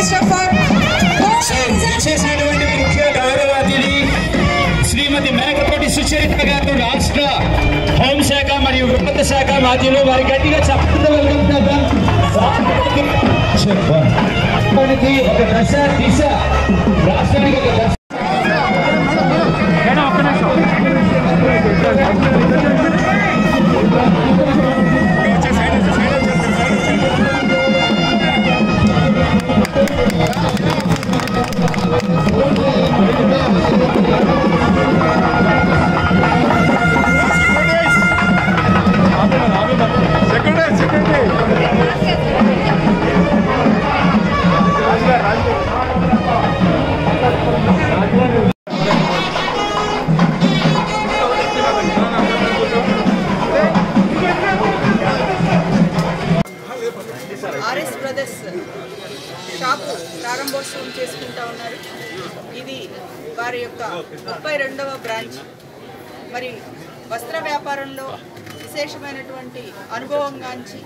Mustafa. So విచ్చేసినటువంటి ముఖ్య గౌరవ అతిథి శ్రీమతి మేకపాటి సుచరిత గారు రాష్ట్ర హోంశాఖ మరియు విపత్త శాఖ మాధ్యులు వారి గట్టిగా చెప్పడం చెప్పడానికి ఒక దశ దిశ రాష్ట్రానికి ఒక దశ secretary secretary R S brothers shop ప్రారంభోత్సవం చేసుకుంటా ఉన్నారు ఇది వారి యొక్క ముప్పై రెండవ బ్రాంచ్ మరి వస్త్ర వ్యాపారంలో విశేషమైనటువంటి అనుభవం గాంచి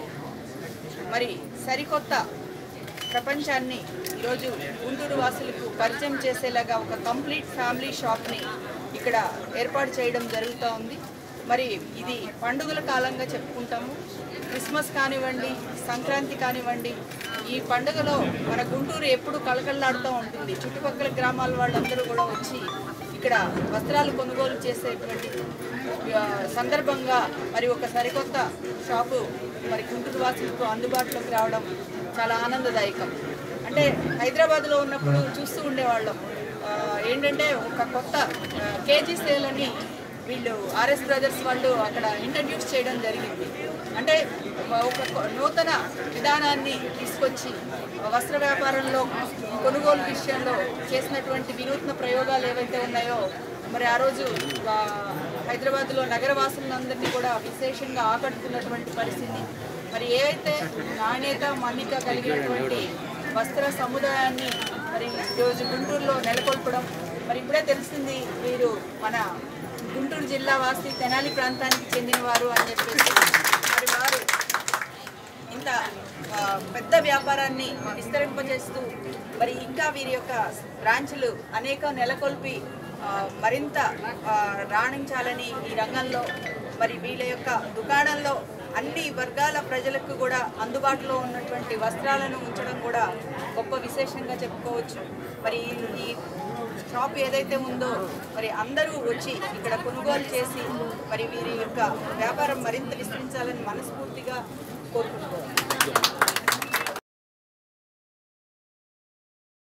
మరి సరికొత్త ప్రపంచాన్ని ఈరోజు గుంటూరు వాసులకు పరిచయం చేసేలాగా ఒక కంప్లీట్ ఫ్యామిలీ షాప్ని ఇక్కడ ఏర్పాటు చేయడం జరుగుతూ ఉంది మరి ఇది పండుగల కాలంగా చెప్పుకుంటాము క్రిస్మస్ కానివ్వండి సంక్రాంతి కానివ్వండి ఈ పండుగలో మన గుంటూరు ఎప్పుడు కళకళలాడుతూ ఉంటుంది చుట్టుపక్కల గ్రామాల వాళ్ళందరూ కూడా వచ్చి ఇక్కడ వస్త్రాలు కొనుగోలు చేసేటువంటి ఆ, సందర్భంగా మరి ఒక సరికొత్త షాపు మరి గుంటూరు వాసులకు అందుబాటులోకి రావడం చాలా ఆనందదాయకం అంటే హైదరాబాద్లో ఉన్నప్పుడు చూస్తూ ఉండేవాళ్ళం ఆ, ఏంటంటే ఒక కొత్త కేజీ సేల్ అని వీళ్ళు ఆర్ఎస్ బ్రదర్స్ వాళ్ళు అక్కడ ఇంట్రడ్యూస్ చేయడం జరిగింది అంటే ఒక కొ- నూతన విధానాన్ని తీసుకొచ్చి వస్త్ర వ్యాపారంలో కొనుగోలు విషయంలో చేసినటువంటి వినూత్న ప్రయోగాలు ఏవైతే ఉన్నాయో మరి ఆ రోజు ఆ, హైదరాబాద్లో నగరవాసులందరినీ కూడా విశేషంగా ఆకట్టుకున్నటువంటి పరిస్థితి మరి ఏవైతే నాణ్యత మన్నిక కలిగినటువంటి వస్త్ర సముదాయాన్ని మరి ఈరోజు గుంటూరులో నెలకొల్పడం మరి ఇప్పుడే తెలిసింది వీరు మన గుంటూరు జిల్లా వాసి తెనాలి ప్రాంతానికి చెందినవారు అని చెప్పేసి మరి వారు ఇంత ఆ, పెద్ద వ్యాపారాన్ని విస్తరింపజేస్తూ మరి ఇంకా వీరి యొక్క బ్రాంచ్లు అనేక నెలకొల్పి ఆ, మరింత ఆ, రాణించాలని ఈ రంగంలో మరి వీళ్ళ యొక్క దుకాణంలో అన్ని వర్గాల ప్రజలకు కూడా అందుబాటులో ఉన్నటువంటి వస్త్రాలను ఉంచడం కూడా గొప్ప విశేషంగా చెప్పుకోవచ్చు మరి ఈ- ఈ షాప్ ఏదైతే ఉందో మరి అందరూ వచ్చి ఇక్కడ కొనుగోలు చేసి మరి వీరి యొక్క వ్యాపారం మరింత విస్తరించాలని మనస్ఫూర్తిగా కోరుకుంటున్నాను